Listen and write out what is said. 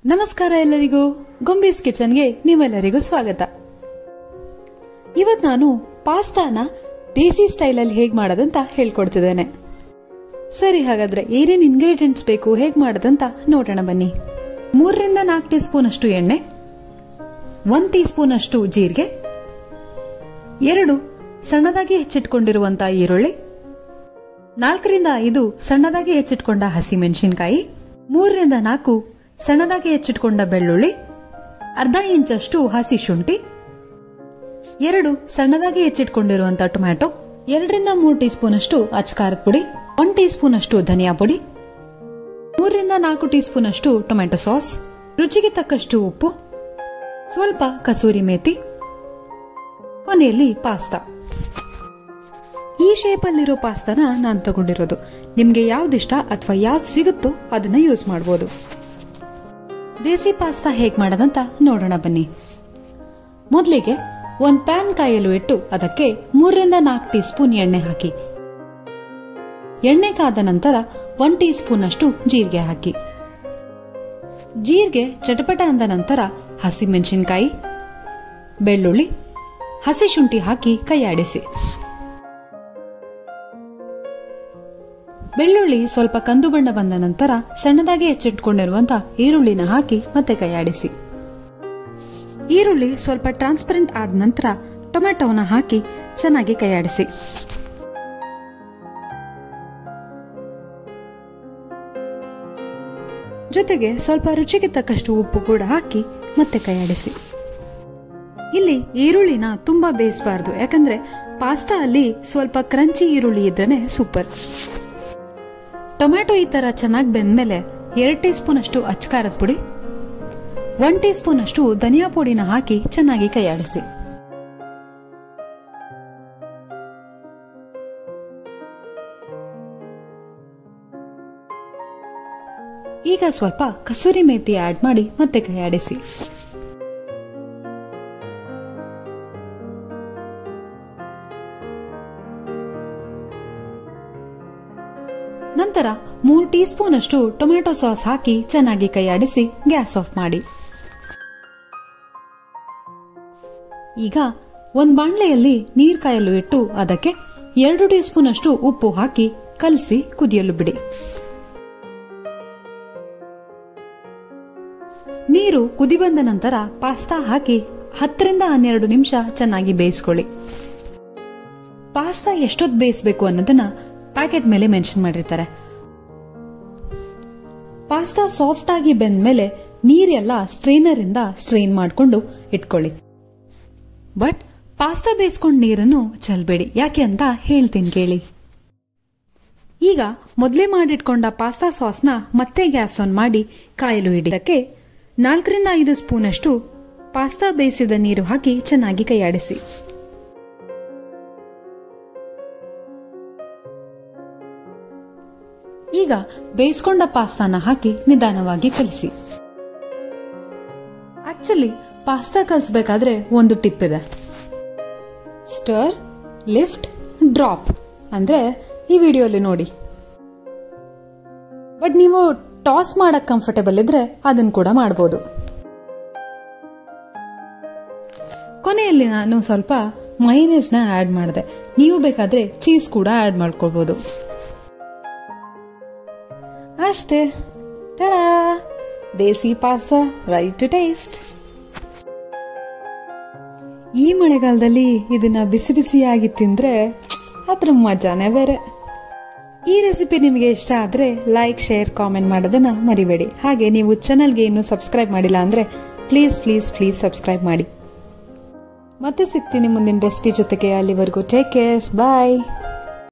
ನಮಸ್ಕಾರ ಎಲ್ಲರಿಗೂ ಗೊಂಬೀಸ್ ಕಿಚನ್ಗೆ ನೀವೆಲ್ಲರಿಗೂ ಸ್ವಾಗತ ಇವತ್ ನಾನು ಪಾಸ್ತಾನ ದೇಸಿ ಸ್ಟೈಲಲ್ಲಿ ಹೇಗ್ ಮಾಡೋದಂತ ಹೇಳ್ಕೊಡ್ತಿದ್ದೇನೆ ಸರಿ ಹಾಗಾದ್ರೆ ಏನೇನ್ ಇಂಗ್ರೀಡಿಯೆಂಟ್ಸ್ ಬೇಕು ಹೇಗ್ ಮಾಡೋದಂತ ನೋಡೋಣ ಬನ್ನಿ ಮೂರರಿಂದ ನಾಲ್ಕು ಟೀ ಸ್ಪೂನ್ ಅಷ್ಟು ಎಣ್ಣೆ ಒಂದ್ ಟೀ ಸ್ಪೂನ್ ಅಷ್ಟು ಜೀರಿಗೆ ಎರಡು ಸಣ್ಣದಾಗಿ ಹೆಚ್ಚಿಟ್ಕೊಂಡಿರುವಂತ ಈರುಳ್ಳಿ ನಾಲ್ಕರಿಂದ ಐದು ಸಣ್ಣದಾಗಿ ಹೆಚ್ಚಿಟ್ಕೊಂಡ ಹಸಿಮೆಣಸಿನಕಾಯಿ ಮೂರರಿಂದ ನಾಲ್ಕು ಸಣ್ಣದಾಗಿ ಹೆಚ್ಚಿಟ್ಕೊಂಡ ಬೆಳ್ಳುಳ್ಳಿ ಅರ್ಧ ಇಂಚಷ್ಟು ಹಸಿ ಶುಂಠಿ ಎರಡು ಸಣ್ಣದಾಗಿ ಹೆಚ್ಚಿಟ್ಕೊಂಡಿರುವಂತಹ ಟೊಮ್ಯಾಟೊ ಎರಡರಿಂದ ಮೂರು ಟೀ ಸ್ಪೂನ್ ಅಷ್ಟು ಅಚ್ಕಾರದ ಪುಡಿ ಒನ್ ಟೀ ಸ್ಪೂನ್ ಅಷ್ಟು ಧನಿಯಾ ಪುಡಿ ಮೂರರಿಂದ ನಾಲ್ಕು ಟೀ ಸ್ಪೂನ್ ಅಷ್ಟು ಟೊಮ್ಯಾಟೊ ಸಾಸ್ ರುಚಿಗೆ ತಕ್ಕಷ್ಟು ಉಪ್ಪು ಸ್ವಲ್ಪ ಕಸೂರಿ ಮೇಥಿ ಕೊನೆಯಲ್ಲಿ ಪಾಸ್ತಾ ಈ ಶೇಪಲ್ಲಿರೋ ಪಾಸ್ತಾನ ನಾನು ತಗೊಂಡಿರೋದು ನಿಮ್ಗೆ ಯಾವ್ದಿಷ್ಟ ಅಥವಾ ಯಾವ್ದು ಸಿಗುತ್ತೋ ಅದನ್ನ ಯೂಸ್ ಮಾಡಬಹುದು ದೇಸಿ ಪಾಸ್ತಾ ಹೇಗ್ ಮಾಡೋದಂತ ನೋಡೋಣ ಬನ್ನಿ ಮೊದಲಿಗೆ ಒಂದ್ ಪ್ಯಾನ್ ಕಾಯಲು ಇಟ್ಟು ಅದಕ್ಕೆ ಮೂರರಿಂದ ನಾಲ್ಕು ಟೀ ಸ್ಪೂನ್ ಎಣ್ಣೆ ಹಾಕಿ ಎಣ್ಣೆ ಕಾದ ನಂತರ ಒನ್ ಟೀ ಸ್ಪೂನ್ ಅಷ್ಟು ಜೀರಿಗೆ ಹಾಕಿ ಜೀರಿಗೆ ಚಟಪಟ ಅಂದ ನಂತರ ಹಸಿಮೆಣಸಿನಕಾಯಿ ಬೆಳ್ಳುಳ್ಳಿ ಹಸಿ ಶುಂಠಿ ಹಾಕಿ ಕೈಯಾಡಿಸಿ ಬೆಳ್ಳುಳ್ಳಿ ಸ್ವಲ್ಪ ಕಂದು ಬಣ್ಣ ಬಂದ ನಂತರ ಸಣ್ಣದಾಗಿ ಹೆಚ್ಚಿಟ್ಕೊಂಡಿರುವಂತ ಈರುಳ್ಳಿನ ಹಾಕಿ ಮತ್ತೆ ಕೈಯಾಡಿಸಿ ಈರುಳ್ಳಿ ಸ್ವಲ್ಪ ಟ್ರಾನ್ಸ್ಪರೆಂಟ್ ಆದ ನಂತರ ಟೊಮೆಟೊವನ್ನ ಹಾಕಿ ಚೆನ್ನಾಗಿ ಕೈಯಾಡಿಸಿ ಜೊತೆಗೆ ಸ್ವಲ್ಪ ರುಚಿಗೆ ತಕ್ಕಷ್ಟು ಉಪ್ಪು ಕೂಡ ಹಾಕಿ ಮತ್ತೆ ಕೈಯಾಡಿಸಿ ಇಲ್ಲಿ ಈರುಳ್ಳಿನ ತುಂಬಾ ಬೇಯಿಸಬಾರ್ದು ಯಾಕಂದ್ರೆ ಪಾಸ್ತಾ ಅಲ್ಲಿ ಸ್ವಲ್ಪ ಕ್ರಂಚಿ ಈರುಳ್ಳಿ ಇದ್ರೇನೆ ಸೂಪರ್ ಟೊಮ್ಯಾಟೊ ಈ ತರ ಚೆನ್ನಾಗಿ ಬೆಂದ್ಮೇಲೆ ಎರಡು ಟೀ ಸ್ಪೂನ್ ಅಷ್ಟು ಅಚ್ಕಾರದ ಪುಡಿ ಒನ್ ಟೀ ಸ್ಪೂನ್ ಅಷ್ಟು ಧನಿಯಾ ಪುಡಿನ ಹಾಕಿ ಚೆನ್ನಾಗಿ ಕೈಯಾಡಿಸಿ ಈಗ ಸ್ವಲ್ಪ ಕಸೂರಿ ಮೇಥಿ ಆಡ್ ಮಾಡಿ ಮತ್ತೆ ಕೈಯಾಡಿಸಿ ನಂತರ ಮೂರು ಟೀ ಸ್ಪೂನ್ ಅಷ್ಟು ಟೊಮ್ಯಾಟೊ ಸಾಸ್ ಹಾಕಿ ಚೆನ್ನಾಗಿ ಕೈಯಾಡಿಸಿ ಗ್ಯಾಸ್ ಆಫ್ ಮಾಡಿ ಈಗ ಒಂದ್ ಬಾಣ್ಲೆಯಲ್ಲಿ ನೀರ್ ಕಾಯಲು ಇಟ್ಟು ಅದಕ್ಕೆ ಎರಡು ಟೀ ಸ್ಪೂನ್ ಅಷ್ಟು ಉಪ್ಪು ಹಾಕಿ ಕಲಸಿ ಕುದಿಯಲು ಬಿಡಿ ನೀರು ಕುದಿ ಬಂದ ನಂತರ ಪಾಸ್ತಾ ಹಾಕಿ ಹತ್ತರಿಂದ ಹನ್ನೆರಡು ನಿಮಿಷ ಚೆನ್ನಾಗಿ ಬೇಯಿಸ್ಕೊಳ್ಳಿ ಪಾಸ್ತಾ ಎಷ್ಟೊತ್ತು ಬೇಯಿಸಬೇಕು ಅನ್ನೋದನ್ನ ಪ್ಯಾಕೆಟ್ ಮೇಲೆ ಮೆನ್ಷನ್ ಮಾಡಿರ್ತಾರೆ ಪಾಸ್ತಾ ಸಾಫ್ಟ್ ಆಗಿ ಬೆಂದ ಮೇಲೆ ನೀರೆಲ್ಲ ಸ್ಟ್ರೈನರ್ ಇಂದ ಸ್ಟ್ರೈನ್ ಮಾಡಿಕೊಂಡು ಇಟ್ಕೊಳ್ಳಿ ಬಟ್ ಪಾಸ್ತಾ ಬೇಯಿಸ್ಕೊಂಡ್ ನೀರನ್ನು ಚೆಲ್ಬೇಡಿ ಯಾಕೆ ಅಂತ ಹೇಳ್ತೀನಿ ಕೇಳಿ ಈಗ ಮೊದಲೇ ಮಾಡಿಟ್ಕೊಂಡ ಪಾಸ್ತಾ ಸಾಸ್ನ ಮತ್ತೆ ಗ್ಯಾಸ್ ಆನ್ ಮಾಡಿ ಕಾಯಲು ಹಿಡಿದಕ್ಕೆ ನಾಲ್ಕರಿಂದ ಐದು ಸ್ಪೂನ್ ಅಷ್ಟು ಪಾಸ್ತಾ ಬೇಯಿಸಿದ ನೀರು ಹಾಕಿ ಚೆನ್ನಾಗಿ ಕೈಯಾಡಿಸಿ ಈಗ ಬೇಯಿಸ್ಕೊಂಡ ಪಾಸ್ತಾನ ಹಾಕಿ ನಿಧಾನವಾಗಿ ಕಲಿಸಿ ಆಕ್ಚುಲಿ ಪಾಸ್ತಾ ಕಲಿಸ್ಬೇಕಾದ್ರೆ ಒಂದು ಟಿಪ್ ಇದೆ ಸ್ಟರ್ ಲಿಫ್ಟ್ ಡ್ರಾಪ್ ಅಂದ್ರೆ ಈ ವಿಡಿಯೋಲಿ ನೋಡಿ ಬಟ್ ನೀವು ಟಾಸ್ ಮಾಡಕ್ ಕಂಫರ್ಟಬಲ್ ಇದ್ರೆ ಅದನ್ನ ಕೂಡ ಮಾಡಬಹುದು ಕೊನೆಯಲ್ಲಿ ನಾನು ಸ್ವಲ್ಪ ಮೈನೇಸ್ ನ ಆಡ್ ಮಾಡಿದೆ ನೀವು ಬೇಕಾದ್ರೆ ಚೀಸ್ ಕೂಡ ಆಡ್ ಮಾಡ್ಕೊಳ್ಬಹುದು ಅಷ್ಟೇ tada desi pasta right to taste ಈ ಮಳೆಗಾಲದಲ್ಲಿ ಇದನ್ನ ಬಿಸಿ ಬಿಸಿಯಾಗಿ ತಿಂದ್ರೆ ಅದ್ರ ಮಜಾನೇ ಬೇರೆ ಈ ರೆಸಿಪಿ ನಿಮಗೆ ಇಷ್ಟ ಆದ್ರೆ ಲೈಕ್ ಶೇರ್ ಕಾಮೆಂಟ್ ಮಾಡೋದನ್ನ ಮರಿಬೇಡಿ ಹಾಗೆ ನೀವು ಚಾನಲ್ಗೆ ಇನ್ನೂ ಸಬ್ಸ್ಕ್ರೈಬ್ ಮಾಡಿಲ್ಲ ಅಂದ್ರೆ ಪ್ಲೀಸ್ ಪ್ಲೀಸ್ ಪ್ಲೀಸ್ ಸಬ್ಸ್ಕ್ರೈಬ್ ಮಾಡಿ ಮತ್ತೆ ಸಿಗ್ತೀನಿ ಮುಂದಿನ ರೆಸಿಪಿ ಜೊತೆಗೆ ಅಲ್ಲಿವರೆಗೂ ಟೇಕ್ ಕೇರ್ ಬಾಯ್